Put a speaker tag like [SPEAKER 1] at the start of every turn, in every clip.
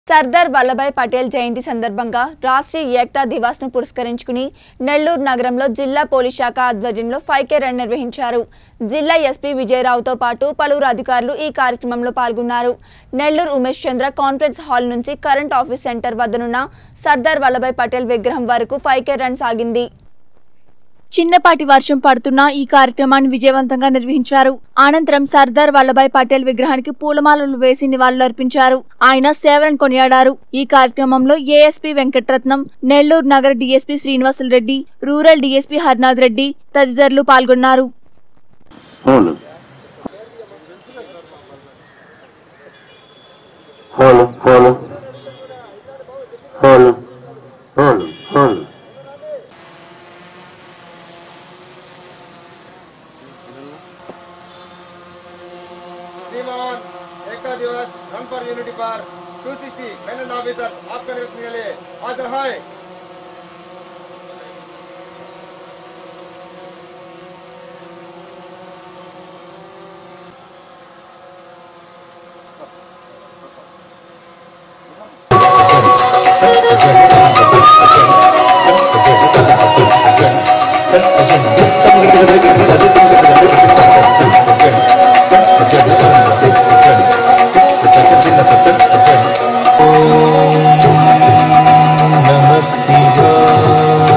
[SPEAKER 1] సర్దార్ వల్లభాయ్ పటేల్ జయంతి సందర్భంగా రాష్ట్రీయ ఏక్తా దివాస్ ను పురస్కరించుకుని నెల్లూరు నగరంలో జిల్లా పోలీస్ శాఖ ఆధ్వర్యంలో ఫైవ్ కే రన్ నిర్వహించారు జిల్లా ఎస్పీ విజయరావుతో పాటు పలువురు అధికారులు ఈ కార్యక్రమంలో పాల్గొన్నారు నెల్లూరు ఉమేష్ చంద్ర కాన్ఫరెన్స్ హాల్ నుంచి కరెంట్ ఆఫీస్ సెంటర్ వద్దనున్న సర్దార్ వల్లభాయ్ పటేల్ విగ్రహం వరకు ఫైవ్ కే రన్ సాగింది చిన్నపాటి వర్షం పడుతున్నా ఈ కార్యక్రమాన్ని విజయవంతంగా నిర్వహించారు అనంతరం సర్దార్ వల్లభాయ్ పటేల్ విగ్రహానికి పూలమాలలు వేసి నివాళులర్పించారు ఆయన సేవలను కొనియాడారు ఈ కార్యక్రమంలో ఏఎస్పీ వెంకటరత్నం నెల్లూరు నగర DSP Srinivasulu Reddy rural DSP Harnath Reddy తదితరులు పాల్గొన్నారు
[SPEAKER 2] హోలు హోలు హోలు హోలు హోలు హోలు
[SPEAKER 3] श्रीमान एकता दिवस रन फॉर यूनिटी पर 260 फाइनल ऑफिसर आपका निर्देश के लिए हाजिर है
[SPEAKER 4] నమ శివాయ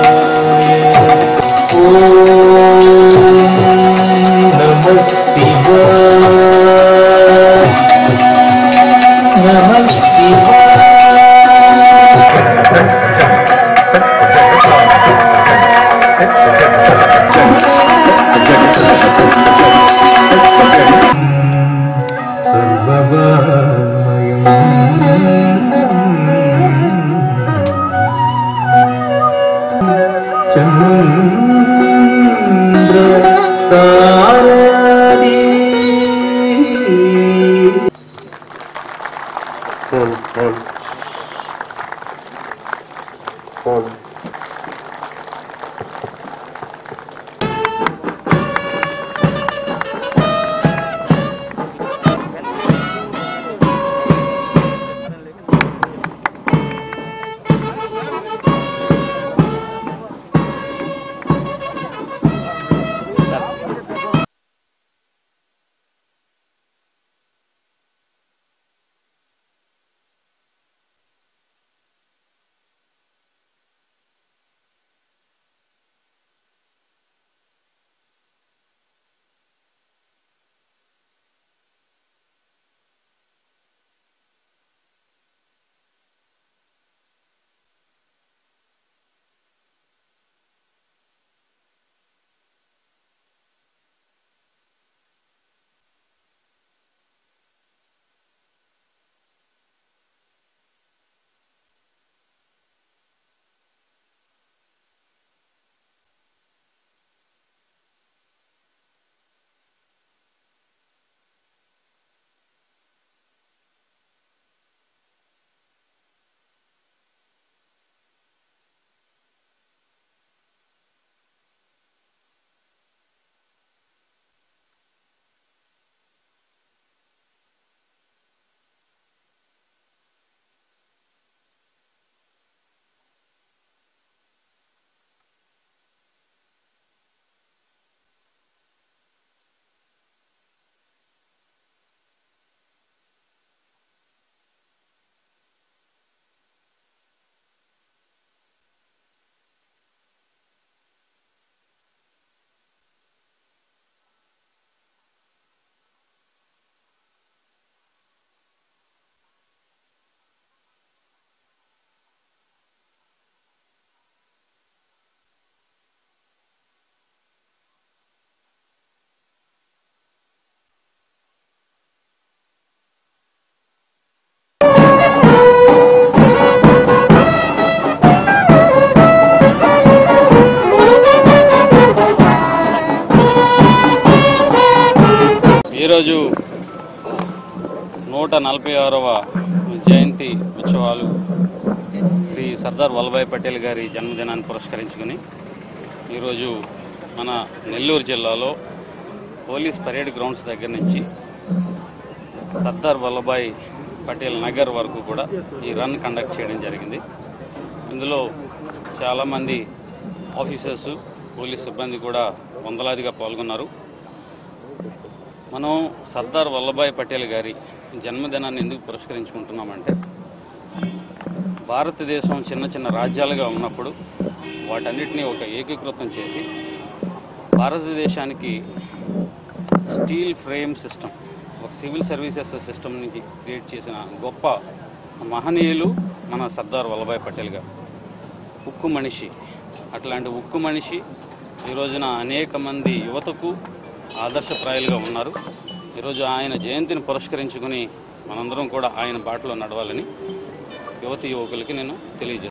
[SPEAKER 4] నమ శివాయ నమ శివాయ చంద్ర తారది
[SPEAKER 2] హోలు హోలు హోలు
[SPEAKER 5] ఈరోజు నూట నలభై ఆరవ జయంతి ఉత్సవాలు శ్రీ సర్దార్ వల్లభాయ్ పటేల్ గారి జన్మదినాన్ని పురస్కరించుకుని ఈరోజు మన నెల్లూరు జిల్లాలో పోలీస్ పరేడ్ గ్రౌండ్స్ దగ్గర నుంచి సర్దార్ వల్లభాయ్ పటేల్ నగర్ వరకు కూడా ఈ రన్ కండక్ట్ చేయడం జరిగింది ఇందులో చాలామంది ఆఫీసర్స్ పోలీస్ సిబ్బంది కూడా వందలాదిగా పాల్గొన్నారు మనం సర్దార్ వల్లభాయ్ పటేల్ గారి జన్మదినాన్ని ఎందుకు పురస్కరించుకుంటున్నామంటే భారతదేశం చిన్న చిన్న రాజ్యాలుగా ఉన్నప్పుడు వాటన్నిటినీ ఒక ఏకీకృతం చేసి భారతదేశానికి స్టీల్ ఫ్రేమ్ సిస్టమ్ ఒక సివిల్ సర్వీసెస్ సిస్టమ్ నుంచి క్రియేట్ చేసిన గొప్ప మహనీయులు మన సర్దార్ వల్లభాయ్ పటేల్ గారు ఉక్కు మనిషి అట్లాంటి ఉక్కు మనిషి ఈ రోజున అనేక మంది యువతకు ఆదర్శప్రాయాలుగా ఉన్నారు ఈరోజు ఆయన జయంతిని పురస్కరించుకుని మనందరం కూడా ఆయన బాటలో నడవాలని యువతి యువకులకి నేను తెలియజేస్తాను